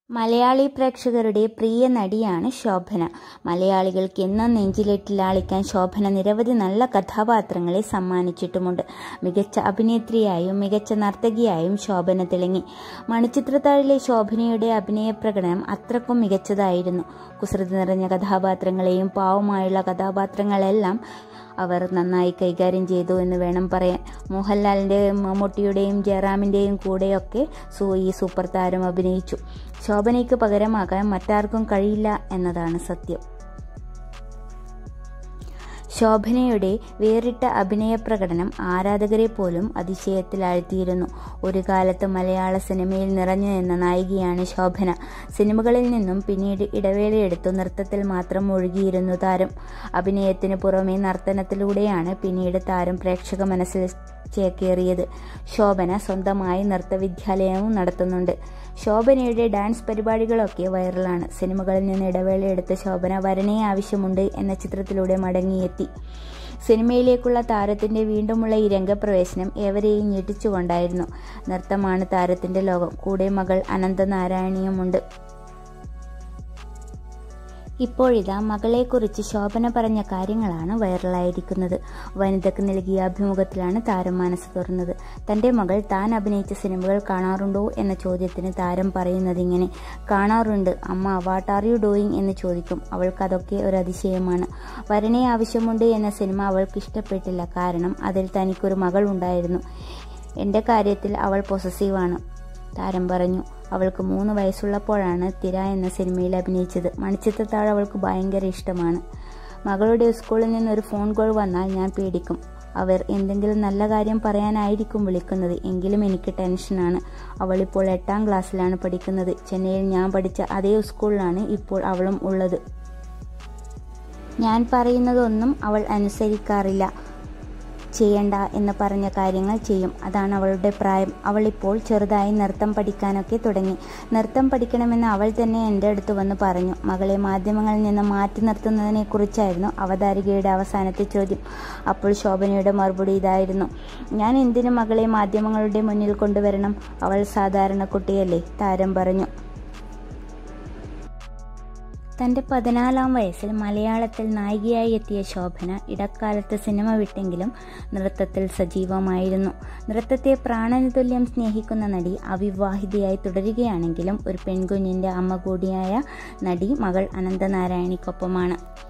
മലയാളി പ്രേക്ഷകരുടെ പ്രിയ നടിയാണ് ശോഭന മലയാളികൾക്ക് എന്നും നെഞ്ചിലേറ്റിലാളിക്കാൻ ശോഭന നിരവധി നല്ല കഥാപാത്രങ്ങളെ സമ്മാനിച്ചിട്ടുമുണ്ട് മികച്ച അഭിനേത്രിയായും മികച്ച നർത്തകിയായും ശോഭന തിളങ്ങി മണിച്ചിത്രത്താഴിലെ ശോഭനയുടെ അഭിനയ പ്രകടനം അത്രക്കും മികച്ചതായിരുന്നു കുസൃതി നിറഞ്ഞ കഥാപാത്രങ്ങളെയും പാവമായുള്ള കഥാപാത്രങ്ങളെല്ലാം അവർ നന്നായി കൈകാര്യം ചെയ്തു എന്ന് വേണം പറയാൻ മോഹൻലാലിൻ്റെയും മമ്മൂട്ടിയുടെയും ജയറാമിൻ്റെയും കൂടെയൊക്കെ സൂ ഈ സൂപ്പർ താരം അഭിനയിച്ചു ശോഭനയ്ക്ക് പകരമാകാൻ മറ്റാർക്കും കഴിയില്ല എന്നതാണ് സത്യം ശോഭനയുടെ വേറിട്ട അഭിനയ പ്രകടനം ആരാധകരെ പോലും അതിശയത്തിലാഴ്ത്തിയിരുന്നു ഒരു കാലത്ത് മലയാള സിനിമയിൽ നിറഞ്ഞു നിന്ന നായികയാണ് ശോഭന സിനിമകളിൽ നിന്നും പിന്നീട് ഇടവേളയെടുത്തു നൃത്തത്തിൽ മാത്രം ഒഴുകിയിരുന്നു താരം അഭിനയത്തിന് പുറമെ നർത്തനത്തിലൂടെയാണ് പിന്നീട് താരം പ്രേക്ഷക മനസ്സിൽ ചേക്കേറിയത് ശോഭന സ്വന്തമായി നൃത്തവിദ്യാലയവും നടത്തുന്നുണ്ട് ശോഭനയുടെ ഡാൻസ് പരിപാടികളൊക്കെ വൈറലാണ് സിനിമകളിൽ നിന്ന് ഇടവേളയെടുത്ത ശോഭന വരണേ ആവശ്യമുണ്ട് എന്ന ചിത്രത്തിലൂടെ മടങ്ങിയെത്തി സിനിമയിലേക്കുള്ള താരത്തിന്റെ വീണ്ടുമുള്ള ഈ രംഗപ്രവേശനം ഏവരെയും ഞെട്ടിച്ചുകൊണ്ടായിരുന്നു നൃത്തമാണ് താരത്തിന്റെ ലോകം കൂടെ മകൾ അനന്തനാരായണിയുമുണ്ട് ഇപ്പോഴിതാ മകളെക്കുറിച്ച് ശോഭന പറഞ്ഞ കാര്യങ്ങളാണ് വൈറലായിരിക്കുന്നത് വനിതയ്ക്ക് നൽകിയ അഭിമുഖത്തിലാണ് താരം മനസ്സ് തുറന്നത് തന്റെ മകൾ താൻ അഭിനയിച്ച സിനിമകൾ കാണാറുണ്ടോ എന്ന ചോദ്യത്തിന് താരം പറയുന്നത് ഇങ്ങനെ കാണാറുണ്ട് അമ്മ വാട്ട് ആർ യു ഡൂയിങ് എന്ന് ചോദിക്കും അവൾക്ക് അതൊക്കെ ഒരു അതിശയമാണ് വരണേ ആവശ്യമുണ്ട് എന്ന സിനിമ അവൾക്ക് ഇഷ്ടപ്പെട്ടില്ല കാരണം അതിൽ തനിക്കൊരു മകൾ ഉണ്ടായിരുന്നു എൻ്റെ കാര്യത്തിൽ അവൾ പൊസസീവാണ് താരം പറഞ്ഞു അവൾക്ക് മൂന്ന് വയസ്സുള്ളപ്പോഴാണ് തിര എന്ന സിനിമയിൽ അഭിനയിച്ചത് മണിച്ചിത്രത്താഴ് അവൾക്ക് ഭയങ്കര ഇഷ്ടമാണ് മകളുടെ സ്കൂളിൽ നിന്ന് ഒരു ഫോൺ കോൾ വന്നാൽ ഞാൻ പേടിക്കും അവർ എന്തെങ്കിലും നല്ല കാര്യം പറയാനായിരിക്കും വിളിക്കുന്നത് എങ്കിലും എനിക്ക് ടെൻഷനാണ് അവൾ ഇപ്പോൾ എട്ടാം ക്ലാസ്സിലാണ് പഠിക്കുന്നത് ചെന്നൈയിൽ ഞാൻ പഠിച്ച അതേ സ്കൂളിലാണ് ഇപ്പോൾ അവളും ഉള്ളത് ഞാൻ പറയുന്നതൊന്നും അവൾ അനുസരിക്കാറില്ല ചെയ്യണ്ട എന്ന് പറഞ്ഞ കാര്യങ്ങൾ ചെയ്യും അതാണ് അവളുടെ പ്രായം അവൾ ഇപ്പോൾ ചെറുതായി നൃത്തം പഠിക്കാനൊക്കെ തുടങ്ങി നൃത്തം പഠിക്കണമെന്ന് അവൾ തന്നെ എൻ്റെ അടുത്ത് വന്ന് പറഞ്ഞു മകളെ മാധ്യമങ്ങളിൽ നിന്ന് മാറ്റി നിർത്തുന്നതിനെ കുറിച്ചായിരുന്നു അവതാരികയുടെ അവസാനത്തെ ചോദ്യം അപ്പോൾ ശോഭനയുടെ മറുപടി ഇതായിരുന്നു ഞാൻ എന്തിനു മകളെ മാധ്യമങ്ങളുടെ മുന്നിൽ കൊണ്ടുവരണം അവൾ സാധാരണ കുട്ടിയല്ലേ താരം പറഞ്ഞു തന്റെ പതിനാലാം വയസ്സിൽ മലയാളത്തിൽ നായികയായി എത്തിയ ശോഭന ഇടക്കാലത്ത് സിനിമ വിട്ടെങ്കിലും നൃത്തത്തിൽ സജീവമായിരുന്നു നൃത്തത്തെ പ്രാണനതുല്യം സ്നേഹിക്കുന്ന നടി അവിവാഹിതയായി തുടരുകയാണെങ്കിലും ഒരു പെൺകുഞ്ഞിന്റെ അമ്മ കൂടിയായ നടി മകൾ അനന്തനാരായണിക്കൊപ്പമാണ്